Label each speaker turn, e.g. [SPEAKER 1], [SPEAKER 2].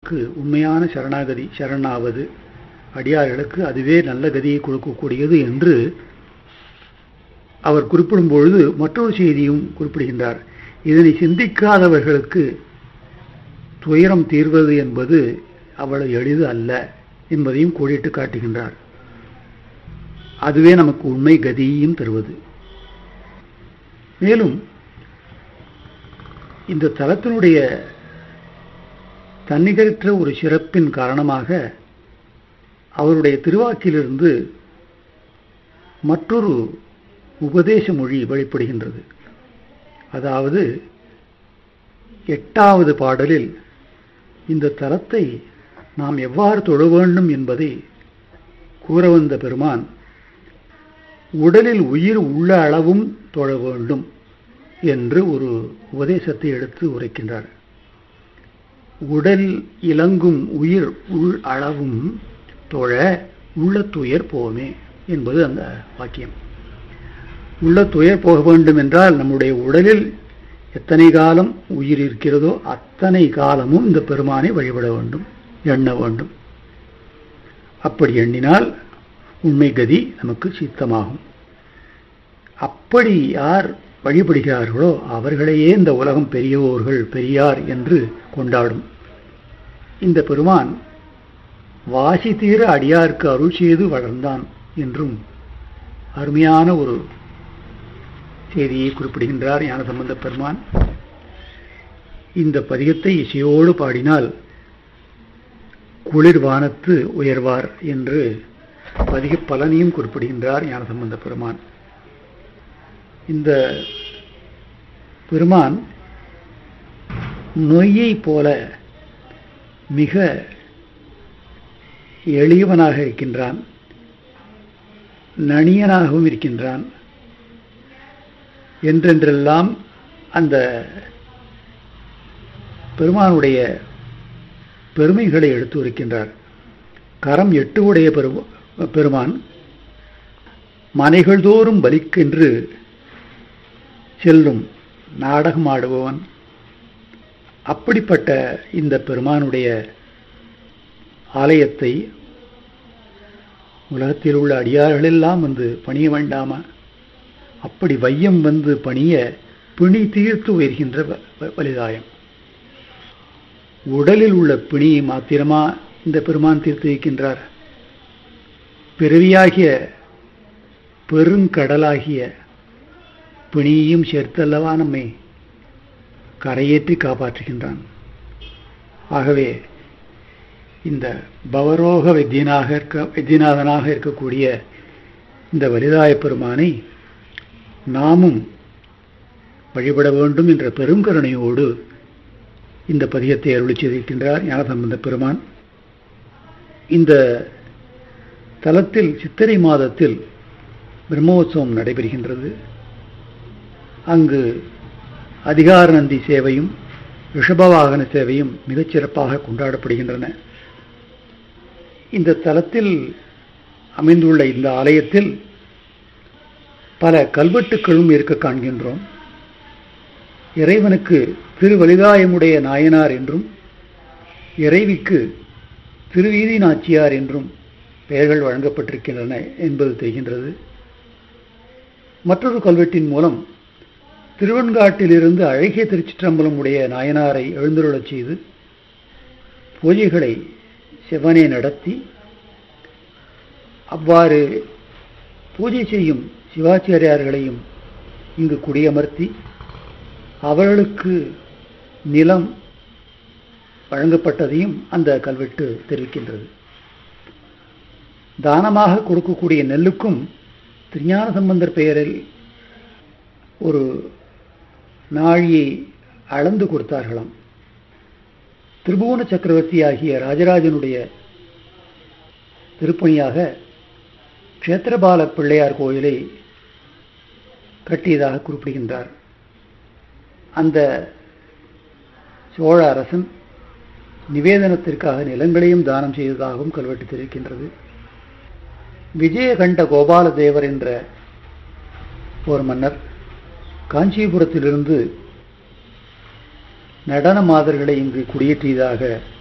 [SPEAKER 1] அடியார்களுக்கு உண்மையான சரணாகதி சரணாவது அடியார்களுக்கு அதுவே நல்ல கதியை கொடுக்கக்கூடியது என்று அவர் குறிப்பிடும் பொழுது மற்றொரு செய்தியும் குறிப்பிடுகின்றார் இதனை சிந்திக்காதவர்களுக்கு துயரம் தீர்வது என்பது அவ்வளவு எளிது அல்ல என்பதையும் கோடிட்டு காட்டுகின்றார் அதுவே நமக்கு உண்மை கதியையும் தருவது மேலும் இந்த தலத்தினுடைய தன்னிகரற்ற ஒரு சிறப்பின் காரணமாக அவருடைய திருவாக்கிலிருந்து மற்றொரு உபதேச மொழி வெளிப்படுகின்றது அதாவது எட்டாவது பாடலில் இந்த தலத்தை நாம் எவ்வாறு தொழ வேண்டும் என்பதை கூற வந்த பெருமான் உடலில் உயிர் உள்ள அளவும் தொழ வேண்டும் என்று ஒரு உபதேசத்தை எடுத்து உரைக்கின்றார் உடல் இலங்கும் உயிர் உள் அளவும் தொழ உள்ள துயர் போமே என்பது அந்த வாக்கியம் உள்ள துயர் போக வேண்டும் என்றால் நம்முடைய உடலில் எத்தனை காலம் உயிர் இருக்கிறதோ அத்தனை காலமும் இந்த பெருமானை வழிபட வேண்டும் எண்ண வேண்டும் அப்படி எண்ணினால் உண்மை கதி நமக்கு சித்தமாகும் அப்படி யார் வழிபடுகிறார்களோ அவர்களையே இந்த உலகம் பெரியவோர்கள் பெரியார் என்று கொண்டாடும் இந்த பெருமான் வாசி தீர அடியார்க்கு அருள் செய்து வளர்ந்தான் என்றும் அருமையான ஒரு செய்தியை குறிப்பிடுகின்றார் ஞானசம்பந்த பெருமான் இந்த பதிகத்தை இசையோடு பாடினால் குளிர் வானத்து உயர்வார் என்று பதிக பலனையும் குறிப்பிடுகின்றார் ஞானசம்பந்த பெருமான் இந்த பெருமான் நொய்யை போல மிக எளியவனாக இருக்கின்றான் நணியனாகவும் இருக்கின்றான் என்றென்றெல்லாம் அந்த பெருமானுடைய பெருமைகளை எடுத்து உரைக்கின்றார் கரம் எட்டு உடைய பெருமான் மனைகள் தோறும் பலிக்கென்று செல்லும் நாடகம் ஆடுபவன் அப்படிப்பட்ட இந்த பெருமானுடைய ஆலயத்தை உலகத்தில் உள்ள அடியார்களெல்லாம் வந்து பணிய வேண்டாமா அப்படி வையம் வந்து பணிய பிணி தீர்த்து உயர்கின்ற வலிதாயம் உடலில் உள்ள பிணியை மாத்திரமா இந்த பெருமான் தீர்த்து வைக்கின்றார் பிறவியாகிய பெருங்கடலாகிய பிணியையும் சேர்த்தல்லவா நம்மை கரையேற்றி காப்பாற்றுகின்றான் ஆகவே இந்த பவரோக வைத்தியனாக இருக்க வைத்தியநாதனாக இருக்கக்கூடிய இந்த வலிதாய பெருமானை நாமும் வழிபட வேண்டும் என்ற பெருங்கருணையோடு இந்த பதியத்தை அருளி செய்திருக்கின்றார் ஞானசம்பந்த பெருமான் இந்த தலத்தில் சித்திரை மாதத்தில் பிரம்மோற்சவம் நடைபெறுகின்றது அங்கு அதிகார நந்தி சேவையும் ரிஷபவாகன சேவையும் மிகச் சிறப்பாக கொண்டாடப்படுகின்றன இந்த தலத்தில் அமைந்துள்ள இந்த ஆலயத்தில் பல கல்வெட்டுக்களும் இருக்க காண்கின்றோம் இறைவனுக்கு திருவலிதாயமுடைய நாயனார் என்றும் இறைவிக்கு திருவீதி நாச்சியார் என்றும் பெயர்கள் வழங்கப்பட்டிருக்கின்றன என்பது தெரிகின்றது மற்றொரு கல்வெட்டின் மூலம் திருவெண்காட்டிலிருந்து அழகிய திருச்சிற்றம்பலம் உடைய நாயனாரை எழுந்துருளச் செய்து பூஜைகளை சிவனே நடத்தி அவ்வாறு பூஜை செய்யும் சிவாச்சாரியார்களையும் இங்கு குடியமர்த்தி அவர்களுக்கு நிலம் வழங்கப்பட்டதையும் அந்த கல்வெட்டு தெரிவிக்கின்றது தானமாக கொடுக்கக்கூடிய நெல்லுக்கும் திருஞான சம்பந்தர் பெயரில் ஒரு நாழியை அளந்து கொடுத்தார்களாம் திரிபுவன சக்கரவர்த்தி ஆகிய ராஜராஜனுடைய திருப்பணியாக க்ஷேத்திரபால பிள்ளையார் கோயிலை கட்டியதாக குறிப்பிடுகின்றார் அந்த சோழ அரசன் நிவேதனத்திற்காக நிலங்களையும் தானம் செய்ததாகவும் கல்வெட்டு தெரிவிக்கின்றது விஜயகண்ட கோபால தேவர் என்ற ஒரு மன்னர் காஞ்சிபுரத்திலிருந்து நடன மாதர்களை இங்கு குடியேற்றியதாக